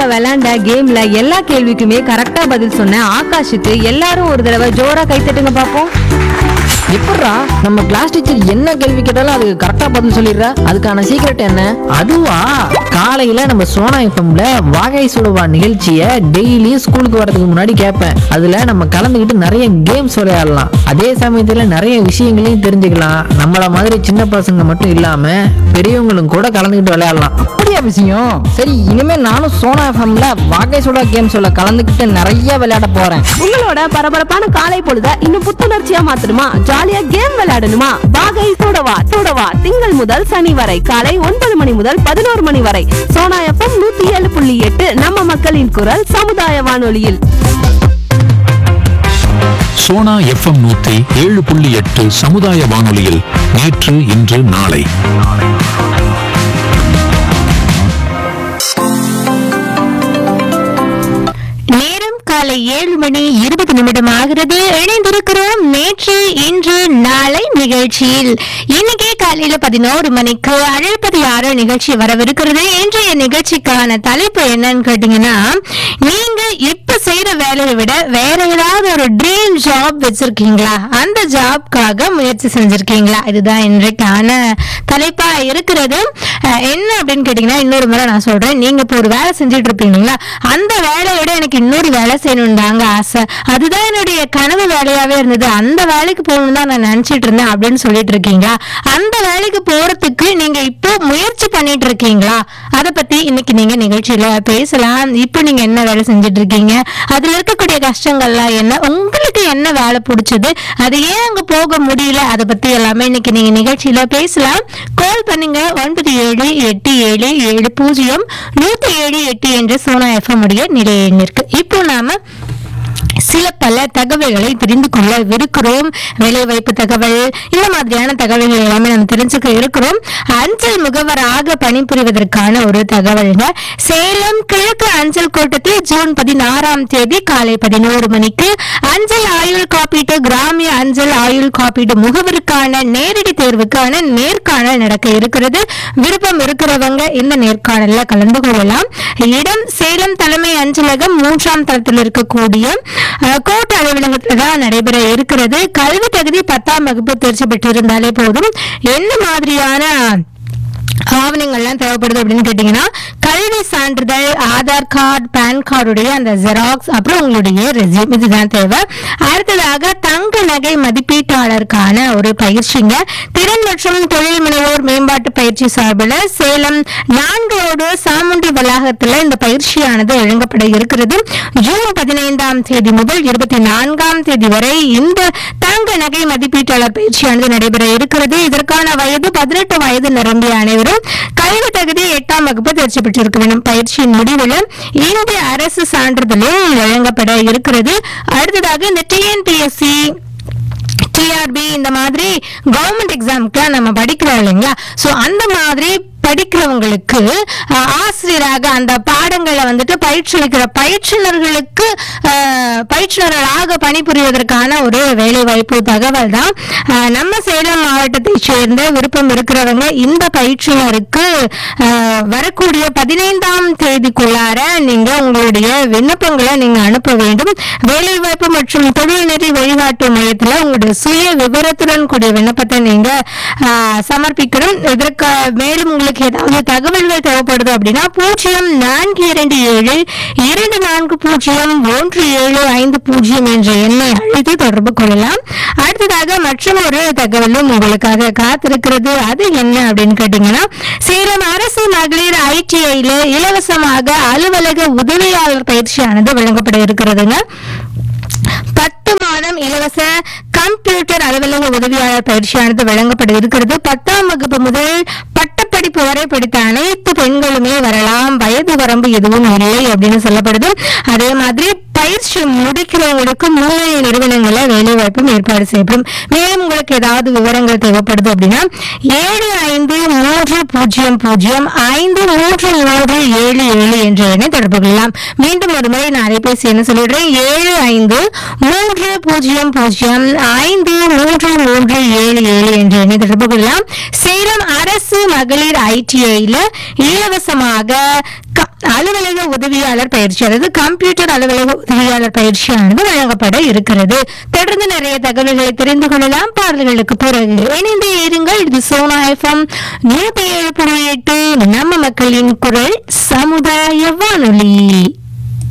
நம்ம விளையாண்ட கேம்ல எல்லா கேள்விக்குமே கரெக்டா பதில் சொன்ன ஆகாஷுக்கு எல்லாரும் ஒரு தடவை ஜோரா கைத்தட்டுங்க பாப்போம் எப்பட்றா நம்ம கிளாஸ் டீச்சர் என்ன கேள்வி கேட்டாலும் அதுக்கு கரெக்டா பதில் சொல்லிடுறா அதுக்கான சீக்ரெட் என்ன அதுவா காலையில நம்ம சோனா எஃப்எம்ல வாகை சுடுவா நிகழ்ச்சியை டெய்லியும் ஸ்கூலுக்கு வரதுக்கு முன்னாடி கேட்பேன் அதுல நம்ம கலந்துக்கிட்டு நிறைய கேம்ஸ் விளையாடலாம் அதே சமயத்துல நிறைய விஷயங்களையும் தெரிஞ்சுக்கலாம் நம்மள மாதிரி சின்ன பசங்க மட்டும் இல்லாம பெரியவங்களும் கூட கலந்துக்கிட்டு விளையாடலாம் அப்படியா விஷயம் சரி இனிமே நானும் சோனா எஃப்எம்ல வாகை சுடா கேம்ஸ்ல கலந்துக்கிட்டு நிறைய விளையாட போறேன் உங்களோட பரபரப்பான காலை பொழுத இன்னும் புத்துணர்ச்சியா மாத்தணுமா ஜாலியா கேம் விளையாடணுமா வாகை சூடவா சூடவா திங்கள் முதல் சனி வரை காலை ஒன்பது மணி முதல் பதினோரு மணி வரை சோனா எஃப்எம் நூத்தி ஏழு புள்ளி எட்டு நம்ம மக்களின் குரல் சமுதாய வானொலியில் சோனா எஃப்எம் நூத்தி ஏழு புள்ளி எட்டு சமுதாய வானொலியில் நேற்று இன்று நாளை நேரம் காலை ஏழு மணி இருபது நிமிடம் ஆகிறது இணைந்திருக்கிறோம் நேற்று இன்று நாளை நிகழ்ச்சியில் இன்னைக்கே காலையில பதினோரு மணிக்கு அழைப்பது யாரோ நிகழ்ச்சி வரவிருக்கிறது இன்றைய நிகழ்ச்சிக்கான தலைப்பு என்னன்னு கேட்டீங்கன்னா நீங்க இப்ப செய்யற வேலையை விட வேற ஏதாவது ஒரு ட்ரீம் ஜாப் வச்சிருக்கீங்களா அந்த ஜாப்காக முயற்சி செஞ்சிருக்கீங்களா இதுதான் இன்றைக்கான தலைப்பா இருக்கிறது அஹ், என்ன அப்படின்னு கேட்டீங்கன்னா இன்னொரு முறை நான் சொல்றேன் நீங்க இப்போ ஒரு வேலை செஞ்சுட்டு இருப்பீங்களா அந்த வேலையோட எனக்கு இன்னொரு வேலை செய்யணும் தாங்க ஆசை அதுதான் என்னுடைய கனவு வேலையாவே இருந்தது அந்த வேலைக்கு போகணும் தான் நான் நினைச்சிட்டு இருந்தேன் அப்படின்னு சொல்லிட்டு இருக்கீங்களா அந்த வேலைக்கு போறதுக்கு நீங்க இப்போ முயற்சி பண்ணிட்டு இருக்கீங்களா அதை பத்தி இன்னைக்கு நீங்க நிகழ்ச்சியில பேசலாம் இப்போ நீங்க என்ன வேலை செஞ்சுட்டு இருக்கீங்க அதுல இருக்கக்கூடிய கஷ்டங்கள்லாம் என்ன உங்களுக்கு என்ன வேலை பிடிச்சது அது ஏன் அங்க போக முடியல அதை பத்தி எல்லாமே இன்னைக்கு நீங்க நிகழ்ச்சியில பேசலாம் கால் பண்ணுங்க ஒன்பது ஏழு எட்டு ஏழு ஏழு பூஜ்ஜியம் நூத்தி ஏழு எட்டு என்ற சோனா எஃப்எம் உடைய நிலைய எண்ணிற்கு இப்போ நாம சில பல தகவல்களை தெரிந்து கொள்ள இருக்கிறோம் வேலைவாய்ப்பு தகவல் இந்த மாதிரியான தகவல்கள் எல்லாமே நம்ம தெரிஞ்சுக்க இருக்கிறோம் அஞ்சல் முகவராக பணிபுரிவதற்கான ஒரு தகவல்ங்க சேலம் கிழக்கு அஞ்சல் கோட்டத்தில் ஜூன் பதினாறாம் தேதி காலை பதினோரு மணிக்கு அஞ்சல் ஆயுள் காப்பீட்டு கிராமிய அஞ்சல் ஆயுள் காப்பீட்டு முகவருக்கான நேரடி தேர்வுக்கான நேர்காணல் நடக்க இருக்கிறது விருப்பம் இருக்கிறவங்க இந்த நேர்காணல்ல கலந்து கொள்ளலாம் இடம் சேலம் தலைமை அஞ்சலகம் மூன்றாம் தளத்தில் இருக்கக்கூடிய அஹ், கோட்ட அலுவலகத்தில் தான் நடைபெற இருக்கிறது கல்வி தகுதி பத்தாம் வகுப்பு தேர்ச்சி பெற்றிருந்தாலே போதும் என்ன மாதிரியான ஆவணங்கள்லாம் தேவைப்படுது அப்படின்னு கேட்டீங்கன்னா கல்வி சான்றிதழ் ஆதார் கார்டு பேன் கார்டுடைய அந்த ஜெராக்ஸ் அப்புறம் உங்களுடைய ரெசியூம் இதுதான் தேவை அடுத்ததாக தங்க நகை மதிப்பீட்டாளருக்கான ஒரு பயிற்சிங்க திறன் மற்றும் தொழில் முனைவோர் மேம்பாட்டு பயிற்சி சார்பில் சேலம் நான்கு ரோடு சாமுண்டி வளாகத்தில் இந்த பயிற்சியானது வழங்கப்பட இருக்கிறது ஜூன் பதினைந்தாம் தேதி முதல் இருபத்தி நான்காம் தேதி வரை இந்த தங்க நகை மதிப்பீட்டாளர் பயிற்சியானது நடைபெற இருக்கிறது இதற்கான வயது பதினெட்டு வயது நிரம்பிய அனைவரும் கல்வி தகுதி எட்டாம் வகுப்பு தேர்ச்சி பெற்றிருக்க வேண்டும் பயிற்சியின் முடிவில் இந்திய அரசு சான்றிதழும் வழங்கப்பட இருக்கிறது அடுத்ததாக இந்த டிஎன்பிஎஸ்சி டிஆர்பி இந்த மாதிரி கவர்மெண்ட் எக்ஸாமுக்குலாம் நம்ம படிக்கிறோம் இல்லைங்களா ஸோ அந்த மாதிரி படிக்கிறவங்களுக்கு அஹ், ஆசிரியராக அந்த பாடங்களை வந்துட்டு பயிற்றுவிக்கிற பயிற்றுனர்களுக்கு அஹ், பயிற்றுனர்களாக பணிபுரிவதற்கான ஒரு வேலை வாய்ப்பு தகவல் தான் அஹ், நம்ம சேலம் மாவட்டத்தை சேர்ந்த விருப்பம் இருக்கிறவங்க இந்த பயிற்றுனருக்கு அஹ், வரக்கூடிய பதினைந்தாம் தேதிக்குள்ளார நீங்க உங்களுடைய விண்ணப்பங்களை நீங்க அனுப்ப வேண்டும் வேலைவாய்ப்பு மற்றும் தொழில்நெறி வழிகாட்டு மையத்துல உங்களுடைய சுய விவரத்துடன் கூடிய விண்ணப்பத்தை நீங்க ஆஹ், சமர்ப்பிக்கணும் இதற்கு மேலும் உங்களுக்கு ஏதாவது தகவல்கள் தேவைப்படுது அப்படின்னா பூஜ்ஜியம் நான்கு இரண்டு ஏழு இரண்டு நான்கு பூஜ்ஜியம் ஒன்று ஏழு ஐந்து பூஜ்ஜியம் என்ற எண்ணை அழைத்து தொடர்பு கொள்ளலாம் அடுத்ததாக மற்றும் ஒரு தகவலும் உங்களுக்காக காத்திருக்கிறது அது என்ன அப்படின்னு கேட்டீங்கன்னா சேலம் அரசு மகளிர் ஐடிஐல இலவசமாக அலுவலக உதவியாளர் பயிற்சியானது வழங்கப்பட இருக்கிறதுங்க பத்து மாதம் இலவச கம்ப்யூட்டர் அலுவலக உதவியாளர் பயிற்சியானது வழங்கப்பட இருக்கிறது பத்தாம் வகுப்பு முதல் பட்டப்படிப்பு வரை படித்த அனைத்து பெண்களுமே வரலாம் வயது வரம்பு எதுவும் இல்லை அப்படின்னு சொல்லப்படுது அதே மாதிரி பயிற்சி முடிக்கிறவங்களுக்கு முன்னணி நிறுவனங்களில் வேலை வாய்ப்பும் ஏற்பாடு செய்யப்படும் மேலும் உங்களுக்கு ஏதாவது விவரங்கள் தேவைப்படுது அப்படின்னா ஏழு ஐந்து மூன்று பூஜ்ஜியம் பூஜ்ஜியம் ஐந்து மூன்று மூன்று ஏழு ஏழு என்ற எண்ணை தொடர்பு கொள்ளலாம் மீண்டும் ஒரு முறை நான் அலைபேசி என்ன சொல்லிடுறேன் ஏழு ஐந்து மூன்று பூஜ்ஜியம் பூஜ்ஜியம் ஐந்து மூன்று மூன்று ஏழு ஏழு என்ற எண்ணை தொடர்பு கொள்ளலாம் சேலம் அரசு மகளிர் ஐடிஐல இலவசமாக க- அலுவலக உதவியாளர் பயிற்சி அதாவது கம்ப்யூட்டர் அலுவலக உதவியாளர் பயிற்சியானது வழங்கப்பட இருக்கிறது தொடர்ந்து நிறைய தகவல்களை தெரிந்து கொள்ளலாம் பாடல்களுக்கு பிறகு இணைந்து இருங்கள் இது சோனா எஃப்எம் நூத்தி ஏழு புள்ளி எட்டு நம்ம மக்களின் குரல் சமுதாய வானொலி